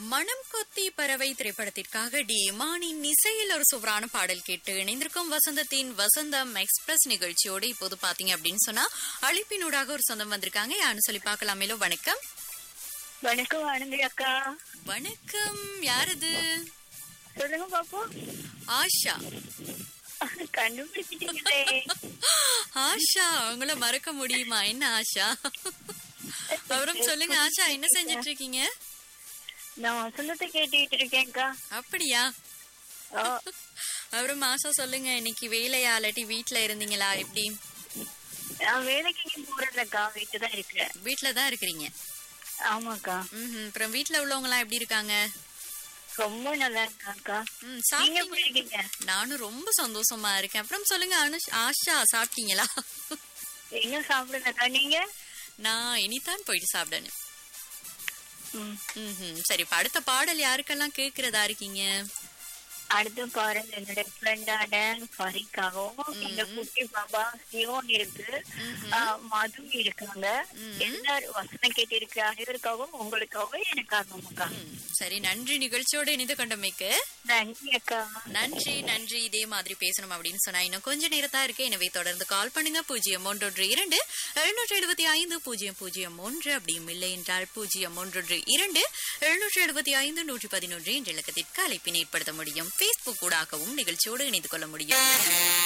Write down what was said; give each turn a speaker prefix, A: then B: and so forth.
A: மனம் கொத்தி பறவை திரைப்படத்திற்காக டி இமானின் இசையில் ஒரு சூப்பரான பாடல் கேட்டு இணைந்திருக்கும் வசந்தத்தின் வசந்தம் எக்ஸ்பிரஸ் நிகழ்ச்சியோட இப்போது பாத்தீங்க அப்படின்னு சொன்னா அழைப்பினூடாக ஒரு சொந்தம் வந்திருக்காங்க யாருன்னு சொல்லி பார்க்கலாமேலோ வணக்கம்
B: வணக்கம் ஆனந்தி அக்கா
A: வணக்கம் யாரது
B: சொல்லுங்க பாப்போம்
A: ஆஷா
B: கண்டுபிடிச்சிட்டீங்களே
A: ஆஷா உங்களை மறக்க முடியுமா என்ன ஆஷா அப்புறம் சொல்லுங்க ஆஷா என்ன செஞ்சிட்டு இருக்கீங்க
B: நான் வசந்தத்தை கேட்டுக்கிட்டு இருக்கேன்க்கா
A: அப்படியா
B: ஓ,
A: அப்புறம் ஆஷா சொல்லுங்க இன்னைக்கு வேலையா இல்லாட்டி வீட்ல இருந்தீங்களா எப்படி
B: நான் வேலைக்கு எங்கேயும் போறதில்லக்கா வீட்டு தான் இருக்கிறேன்
A: வீட்ல தான் இருக்கிறீங்க
B: ஆமாக்கா
A: ம்ஹும். அப்புறம் வீட்ல உள்ளவங்க எல்லாம் எப்படி இருக்காங்க
B: ரொம்ப நல்லா இருக்காக்கா
A: ம்,
B: நீங்க
A: சாப்பிட்டீங்க
B: எப்படி இருக்கீங்க
A: நானும் ரொம்ப சந்தோஷமா இருக்கேன் அப்புறம் சொல்லுங்க அனுஷ் ஆஷா சாப்பிட்டீங்களா
B: எங்க சாப்பிடுங்கக்கா நீங்க
A: நான் இனிதான் போயிட்டு சாப்பிடணும்
B: ம்.
A: ம்ஹும். சரி இப்ப அடுத்த பாடல் யாருக்கெல்லாம் கேக்குறதா இருக்கீங்க
B: அடுத்து பாருங்க என்னோட ஃப்ரெண்டான ஃபரிக்காகவும் எங்க குட்டி பாபா சிவோன் இருக்கு ஆ, மது இருக்காங்க எல்லாரும் வசனம் கேட்டு இருக்கிற அனைவருக்காகவும் உங்களுக்காகவும் எனக்காகவும் அக்கா
A: ம், சரி நன்றி நிகழ்ச்சியோட இணைந்து கொண்டமைக்கு
B: நன்றி அக்கா
A: நன்றி நன்றி இதே மாதிரி பேசணும் அப்படின்னு சொன்னா இன்னும் கொஞ்ச நேரத்தா இருக்கு எனவே தொடர்ந்து கால் பண்ணுங்க பூஜ்ஜியம் ஒன்றொன்று இரண்டு எழுநூற்று எழுபத்தி ஐந்து பூஜ்ஜியம் பூஜ்ஜியம் ஒன்று அப்படியும் இல்லை என்றால் பூஜ்ஜியம் ஒன்றொன்று இரண்டு எழுநூற்று எழுபத்தி ஐந்து நூற்றி பதினொன்று என்ற இலக்கத்திற்கு அழைப்பினை ஏற்படுத்த முடியும் பேஸ்புக் ஊடாகவும் நிகழ்ச்சியோடு இணைந்து கொள்ள முடியும்